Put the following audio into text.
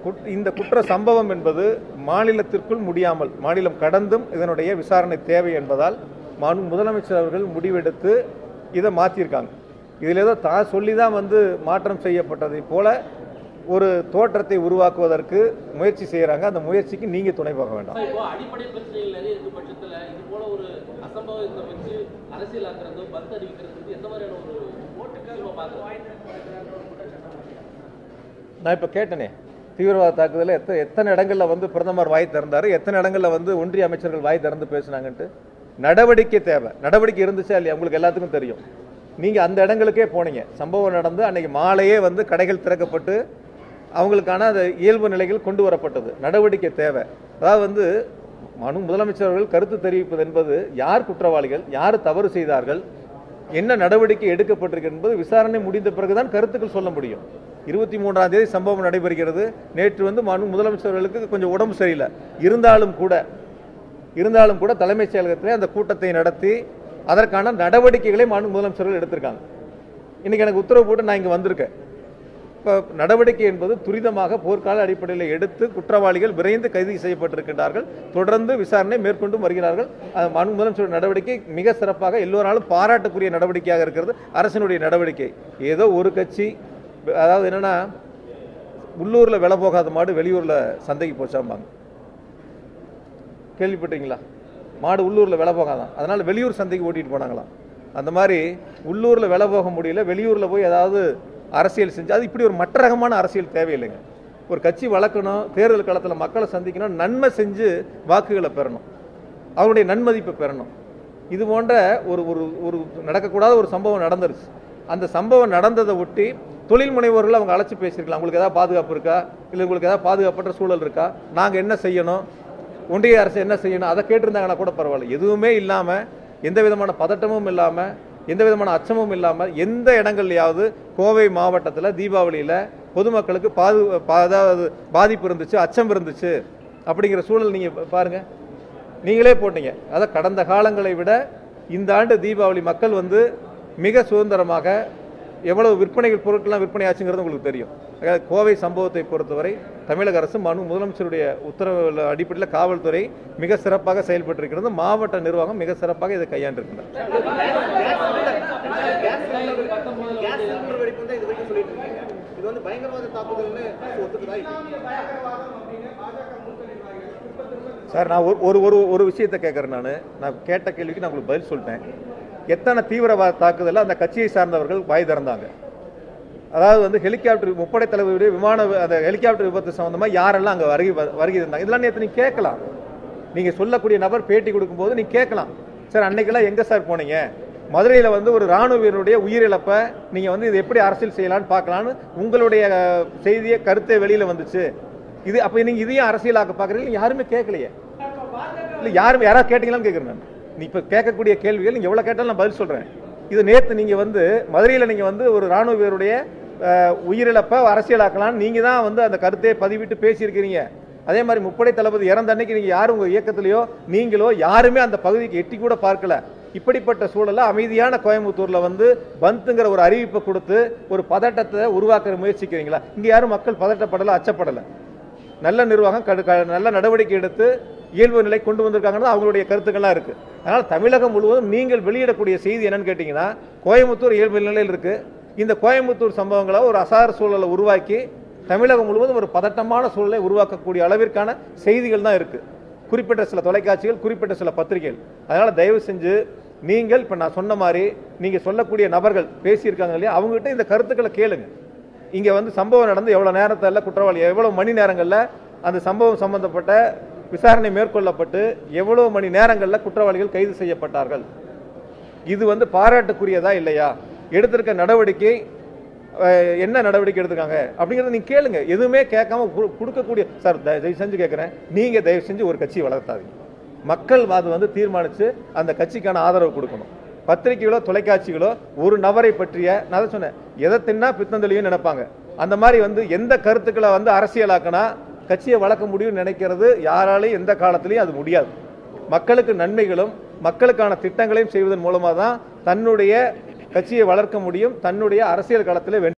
good- இந்த குற்ற சம்பவம் என்பது மாநிலத்திற்குள் முடியாமல் மாநிலம் கடந்தும் இதனுடைய விசாரணை தேவை என்பதால் மாண்பு முதலமைச்சர் அவர்கள் முடிவெடுத்து இதை மாற்றியிருக்காங்க இதில் ஏதோ தான் சொல்லி தான் வந்து மாற்றம் செய்யப்பட்டதை போல ஒரு தோற்றத்தை உருவாக்குவதற்கு முயற்சி செய்கிறாங்க அந்த முயற்சிக்கு நீங்கள் துணை போக வேண்டாம் ஆனா இப்போ அடிப்படை பிரச்சனைகள் நிறைய இருக்க பட்சத்துல இது போல ஒரு அசம்பவத்தை வச்சு அரசியலாக்குறது பந்து அறிவிக்கிறது எந்த மாதிரியான ஒரு ஓட்டுக்காக பார்க்கலாம் நான் இப்போ கேட்டனே தீவிரவாத தாக்குதலில் எத்தனை எத்தனை இடங்கள்ல வந்து பிரதமர் வாய் திறந்தாரு எத்தனை இடங்கள்ல வந்து ஒன்றிய அமைச்சர்கள் வாய் திறந்து பேசுனாங்கன்ட்டு நடவடிக்கை தேவை நடவடிக்கை இருந்துச்சா இல்லையா உங்களுக்கு எல்லாத்துக்கும் தெரியும் நீங்க அந்த இடங்களுக்கே போனீங்க சம்பவம் நடந்து அன்னைக்கு மாலையே வந்து கடைகள் திறக்கப்பட்டு அவங்களுக்கான அந்த இயல்பு நிலைகள் கொண்டு வரப்பட்டது நடவடிக்கை தேவை அதாவது வந்து மனு முதலமைச்சர் அவர்கள் கருத்து தெரிவிப்பது என்பது யார் குற்றவாளிகள் யார் தவறு செய்தார்கள் என்ன நடவடிக்கை எடுக்கப்பட்டிருக்கு என்பது விசாரணை முடிந்த பிறகுதான் கருத்துக்கள் சொல்ல முடியும் இருபத்தி மூன்றாம் தேதி சம்பவம் நடைபெறுகிறது நேற்று வந்து மனு முதலமைச்சர்களுக்கு கொஞ்சம் உடம்பு சரியில்லை இருந்தாலும் கூட இருந்தாலும் கூட தலைமைச் செயலகத்திலே அந்த கூட்டத்தை நடத்தி அதற்கான நடவடிக்கைகளை மாநில முதலமைச்சர்கள் எடுத்திருக்காங்க இன்னைக்கு எனக்கு உத்தரவு போட்டு நான் இங்கே வந்திருக்கேன் இப்போ நடவடிக்கை என்பது துரிதமாக போர்க்கால அடிப்படையில் எடுத்து குற்றவாளிகள் விரைந்து கைது செய்யப்பட்டிருக்கின்றார்கள் தொடர்ந்து விசாரணை மேற்கொண்டு வருகிறார்கள் அது மாண்பு முதலமைச்சர் நடவடிக்கை மிக சிறப்பாக எல்லோராலும் பாராட்டுக்குரிய நடவடிக்கையாக இருக்கிறது அரசினுடைய நடவடிக்கை ஏதோ ஒரு கட்சி அதாவது என்னன்னா உள்ளூர்ல விலை போகாத மாடு வெளியூர்ல சந்தைக்கு போச்சாம்பாங்க கேள்விப்பட்டீங்களா மாடு உள்ளூர்ல விலை போகாதான் அதனால வெளியூர் சந்தைக்கு ஓட்டிட்டு போனாங்களாம் அந்த மாதிரி உள்ளூர்ல விலை போக முடியல வெளியூர்ல போய் ஏதாவது அரசியல் செஞ்சு அது இப்படி ஒரு மற்ற ரகமான அரசியல் தேவையில்லைங்க ஒரு கட்சி வளர்க்கணும் தேர்தல் காலத்தில் மக்களை சந்திக்கணும் நன்மை செஞ்சு வாக்குகளை பெறணும் அவருடைய நன்மதிப்பை பெறணும் இது போன்ற ஒரு ஒரு ஒரு நடக்கக்கூடாத ஒரு சம்பவம் நடந்துருச்சு அந்த சம்பவம் நடந்ததை ஒட்டி தொழில் முனைவோர்கள் அவங்க அழைச்சி பேசியிருக்கலாம் உங்களுக்கு ஏதாவது பாதுகாப்பு இருக்கா இல்லை உங்களுக்கு ஏதாவது பாதுகாப்பற்ற சூழல் இருக்கா நாங்கள் என்ன செய்யணும் ஒன்றிய அரசு என்ன செய்யணும் அதை கேட்டிருந்தாங்கன்னா கூட பரவாயில்ல எதுவுமே இல்லாமல் எந்த விதமான பதட்டமும் இல்லாமல் எந்த விதமான அச்சமும் இல்லாமல் எந்த இடங்கள்லையாவது கோவை மாவட்டத்தில் தீபாவளியில் பொதுமக்களுக்கு பாது பா- அதாவது பாதிப்பு இருந்துச்சு அச்சம் இருந்துச்சு அப்படிங்கிற சூழல் நீங்கள் பாருங்கள் நீங்களே போட்டீங்க அதான் கடந்த காலங்களை விட இந்த ஆண்டு தீபாவளி மக்கள் வந்து மிக சுதந்திரமாக எவ்வளவு விற்பனைகள் பொருட்கள்லாம் விற்பனை ஆச்சுங்கிறது உங்களுக்கு தெரியும் அதாவது கோவை சம்பவத்தை பொறுத்தவரை தமிழக அரசு மனு முதலமைச்சருடைய உத்தரவு அடிப்படையில் காவல்துறை மிக சிறப்பாக செயல்பட்டிருக்கிறது மாவட்ட நிர்வாகம் மிக சிறப்பாக இதை கையாண்டிருக்கின்றனர் கேஸ் சிலிண்டர் வெடிப்பு தான் இது வரைக்கும் சொல்லிட்டு இருக்கீங்க இது வந்து பயங்கரவாத தாக்குதல்னு ஒத்துக்குதா சார் நான் ஒரு ஒரு ஒரு ஒரு விஷயத்தை கேட்குறேன் நான் நான் கேட்ட கேள்விக்கு நான் உங்களுக்கு பதில் சொல்லிட்டேன் எத்தனை தீவிரவாத தாக்குதலில் அந்த கட்சியை சார்ந்தவர்கள் வாய் திறந்தாங்க அதாவது வந்து ஹெலிகாப்டர் முப்படை தளபதியுடைய விமான வி- அந்த ஹெலிகாப்டர் விபத்து சம்பந்தமாக யாரெல்லாம் அங்கே வருகை வ- வருகை இருந்தாங்க இதெல்லாம் நேற்று நீங்கள் கேட்கலாம் நீங்கள் சொல்லக்கூடிய நபர் பேட்டி கொடுக்கும்போது நீங்கள் கேட்கலாம் சார் அன்னைக்கெல்லாம் எங்கே சார் போனீங்க மதுரையில் வந்து ஒரு ராணுவ வீரனுடைய உயிரிழப்பை நீங்கள் வந்து இது எப்படி அரசியல் செய்யலாம்னு பார்க்கலான்னு உங்களுடைய அஹ், செய்தியை கருத்தை வெளியில் வந்துச்சு இது அப்போ நீங்கள் இதையும் அரசியலாக்க பார்க்குறீங்க யாருமே கேட்கலையே இல்லை யாரும் யாராவது கேட்டீங்களான்னு கேட்குறேன் நான் நீ இப்போ கேட்கக்கூடிய கேள்விகள் நீங்கள் எவ்வளோ கேட்டாலும் நான் பதில் சொல்கிறேன் இது நேற்று நீங்கள் வந்து மதுரையில் நீங்கள் வந்து ஒரு ராணுவ வீரருடைய அஹ், உயிரிழப்பை அரசியலாக்கலாம்னு நீங்கள் தான் வந்து அந்த கருத்தை பதிவிட்டு பேசியிருக்கிறீங்க அதே மாதிரி முப்படை தளபதி இறந்த அன்னைக்கு நீங்கள் யாரும் உங்கள் இயக்கத்திலேயோ நீங்களோ யாருமே அந்த பகுதிக்கு எட்டி கூட பார்க்கல இப்படிப்பட்ட சூழல்ல அமைதியான கோயம்புத்தூர்ல வந்து பந்துங்கிற ஒரு அறிவிப்பை கொடுத்து ஒரு பதட்டத்தை உருவாக்க முயற்சிக்கிறீங்களா இங்க யாரும் மக்கள் பதட்டப்படல அச்சப்படல நல்ல நிர்வாகம் கடு- க- நல்ல நடவடிக்கை எடுத்து இயல்பு நிலை கொண்டு வந்திருக்காங்கன்னு அவங்களுடைய கருத்துக்கள்லாம் இருக்கு அதனால தமிழகம் முழுவதும் நீங்கள் வெளியிடக்கூடிய செய்தி என்னன்னு கேட்டீங்கன்னா கோயம்புத்தூர் இயல்பு நிலையில் இருக்கு இந்த கோயம்புத்தூர் சம்பவங்களை ஒரு அசார சூழலை உருவாக்கி தமிழகம் முழுவதும் ஒரு பதட்டமான சூழலை உருவாக்கக்கூடிய அளவிற்கான செய்திகள் தான் இருக்கு குறிப்பிட்ட சில தொலைக்காட்சிகள் குறிப்பிட்ட சில பத்திரிகைகள் அதனால தயவு செஞ்சு நீங்கள் இப்ப நான் சொன்ன மாதிரி நீங்க சொல்லக்கூடிய நபர்கள் பேசியிருக்காங்க இல்லையா அவங்ககிட்ட இந்த கருத்துக்களை கேளுங்க இங்க வந்து சம்பவம் நடந்து எவ்வளவு நேரத்தில் குற்றவாளி எவ்வளவு மணி நேரங்கள்ல அந்த சம்பவம் சம்பந்தப்பட்ட விசாரணை மேற்கொள்ளப்பட்டு எவ்வளவு மணி நேரங்கள்ல குற்றவாளிகள் கைது செய்யப்பட்டார்கள் இது வந்து பாராட்டுக்குரியதா இல்லையா எடுத்திருக்க நடவடிக்கை அஹ், என்ன நடவடிக்கை எடுத்திருக்காங்க அப்படிங்கறத நீங்க கேளுங்க எதுவுமே கேட்காம கு- கொடுக்கக்கூடிய சார் தயவு செஞ்சு கேட்கிறேன் நீங்க தயவு செஞ்சு ஒரு கட்சியை வளர்த்தாதீங்க மக்கள் அது வந்து தீர்மானிச்சு அந்த கட்சிக்கான ஆதரவு கொடுக்கணும் பத்திரிகைகளோ தொலைக்காட்சிகளோ ஒரு நபரை பற்றிய நான் தான் சொன்னேன் எதை தின்னா பித்தந்தளியும் நினைப்பாங்க அந்த மாதிரி வந்து எந்த கருத்துக்களை வந்து அரசியலாக்கினா கட்சியை வளர்க்க முடியும்னு நினைக்கிறது யாராலையும் எந்த காலத்திலையும் அது முடியாது மக்களுக்கு நன்மைகளும் மக்களுக்கான திட்டங்களையும் செய்வதன் மூலமாக தான் தன்னுடைய கட்சியை வளர்க்க முடியும் தன்னுடைய அரசியல் களத்தில் வெற்றி